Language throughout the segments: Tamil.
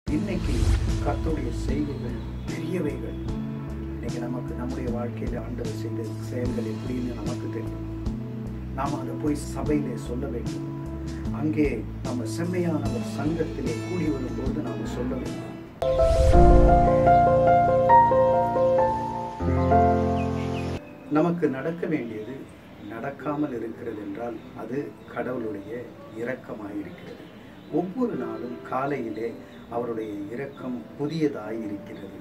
இன்னைக்கு கர்த்தருடைய செய்கைகள் பெரியவைகள் இன்னைக்கு நமக்கு நம்முடைய வாழ்க்கையில் ஆண்டவர் செய்த செயல்கள் எப்படின்னு நமக்கு தெரியும் நாம் அதை போய் சபையிலே சொல்ல வேண்டும் அங்கே நம்ம செம்மையான ஒரு சங்கத்திலே கூடி வரும்போது நாம் சொல்ல வேண்டும் நமக்கு நடக்க வேண்டியது நடக்காமல் இருக்கிறது என்றால் அது கடவுளுடைய இரக்கமாய் இருக்கிறது ஒவ்வொரு நாளும் காலையிலே அவருடைய இரக்கம் புதியதாய் இருக்கிறது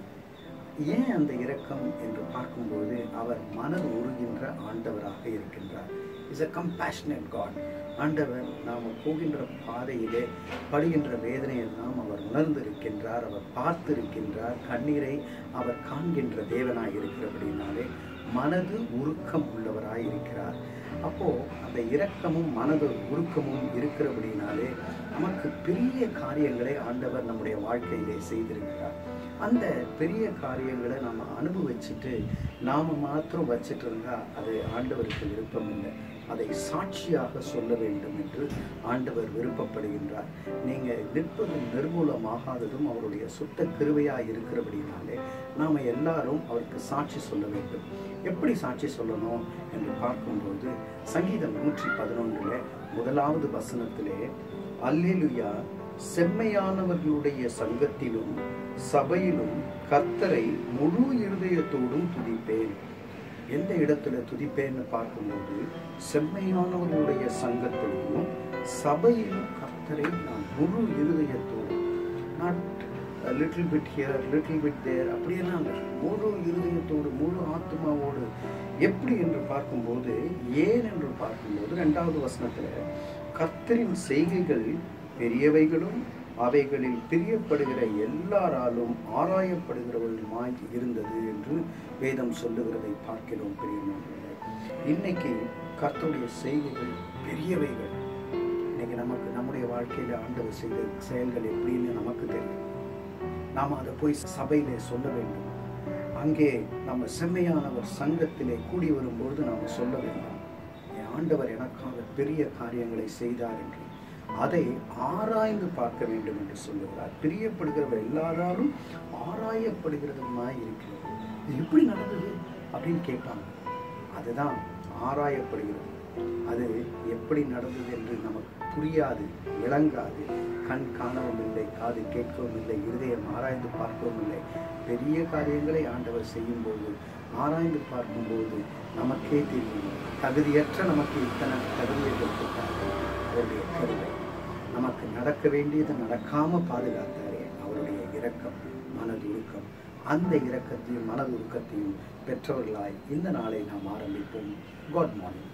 ஏன் அந்த இரக்கம் என்று பார்க்கும்போது அவர் மனம் உருகின்ற ஆண்டவராக இருக்கின்றார் இஸ் a compassionate காட் ஆண்டவர் நாம் போகின்ற பாதையிலே படுகின்ற வேதனையெல்லாம் அவர் உணர்ந்திருக்கின்றார் அவர் பார்த்திருக்கின்றார் கண்ணீரை அவர் காண்கின்ற தேவனாய் இருக்கிறபடினாலே மனது உருக்கம் உள்ளவராய் இருக்கிறார் அப்போ அந்த இரக்கமும் மனது உருக்கமும் இருக்கிறபடினாலே நமக்கு பெரிய காரியங்களை ஆண்டவர் நம்முடைய வாழ்க்கையிலே செய்திருக்கிறார் அந்த பெரிய காரியங்களை நம்ம அனுபவிச்சுட்டு நாம மாத்திரம் வச்சுட்டு இருந்தா அது ஆண்டவருக்கு விருப்பம் இல்லை அதை சாட்சியாக சொல்ல வேண்டும் என்று ஆண்டவர் விருப்பப்படுகின்றார் நீங்க நிற்பதும் நிர்மூலமாகாததும் அவருடைய சுத்த கிருவையாய் இருக்கிறபடினாலே நாம எல்லாரும் அவருக்கு சாட்சி சொல்ல வேண்டும் எப்படி சாட்சி சொல்லணும் என்று பார்க்கும்போது சங்கீதம் நூற்றி பதினொன்றுல முதலாவது வசனத்திலே அல்லேலுயா செம்மையானவர்களுடைய சங்கத்திலும் சபையிலும் கர்த்தரை முழு இருதயத்தோடும் துதிப்பேன் எந்த இடத்துல துதிப்பேன்னு பார்க்கும்போது செம்மையானவர்களுடைய சங்கத்திலும் சபையிலும் கர்த்தரை நான் முழு இருதயத்தோடு not little bit here little bit there அப்படியெல்லாம் இல்லை. முழு இருதயத்தோடு முழு ஆத்மாவோடு எப்படி என்று பார்க்கும்போது ஏன் என்று பார்க்கும்போது ரெண்டாவது வசனத்துல கர்த்தரின் செய்கைகள் பெரியவைகளும் அவைகளில் பிரியப்படுகிற எல்லாராலும் ஆராயப்படுகிறவர்களுமாய் இருந்தது என்று வேதம் சொல்லுகிறதை பார்க்கிறோம் பிரியமானவர்களே இன்னைக்கு கர்த்தருடைய செய்கைகள் பெரியவைகள் இன்னைக்கு நமக்கு நம்முடைய வாழ்க்கையில ஆண்டவர் செய்த செயல்கள் எப்படின்னு நமக்கு தெரியும் நாம் அதை போய் சபையிலே சொல்ல வேண்டும் அங்கே நம்ம செம்மையானவர் சங்கத்திலே கூடி வரும்பொழுது நாம் சொல்ல வேண்டும் என் ஆண்டவர் எனக்காக பெரிய காரியங்களை செய்தார் என்று அதை ஆராய்ந்து பார்க்க வேண்டும் என்று சொல்லுகிறார் பிரியப்படுகிறவர் எல்லாராலும் ஆராயப்படுகிறதுமாய் இருக்கிறது இது எப்படி நடந்தது அப்படின்னு கேட்பாங்க அதுதான் ஆராயப்படுகிறது அது எப்படி நடந்தது என்று நமக்கு புரியாது விளங்காது கண் காணவும் இல்லை காது கேட்கவும் இல்லை இருதயம் ஆராய்ந்து பார்க்கவும் இல்லை பெரிய காரியங்களை ஆண்டவர் செய்யும்போது ஆராய்ந்து பார்க்கும்போது நமக்கே தெரியும் தகுதியற்ற நமக்கு இத்தனை தகுதியை கொடுத்துட்டார் அவருடைய கருவை நமக்கு நடக்க வேண்டியது நடக்காம பாதுகாத்தாரே அவருடைய இரக்கம் மனதுருக்கம் அந்த இரக்கத்தையும் மனதுருக்கத்தையும் பெற்றவர்களாய் இந்த நாளை நாம் ஆரம்பிப்போம் காட் மார்னிங்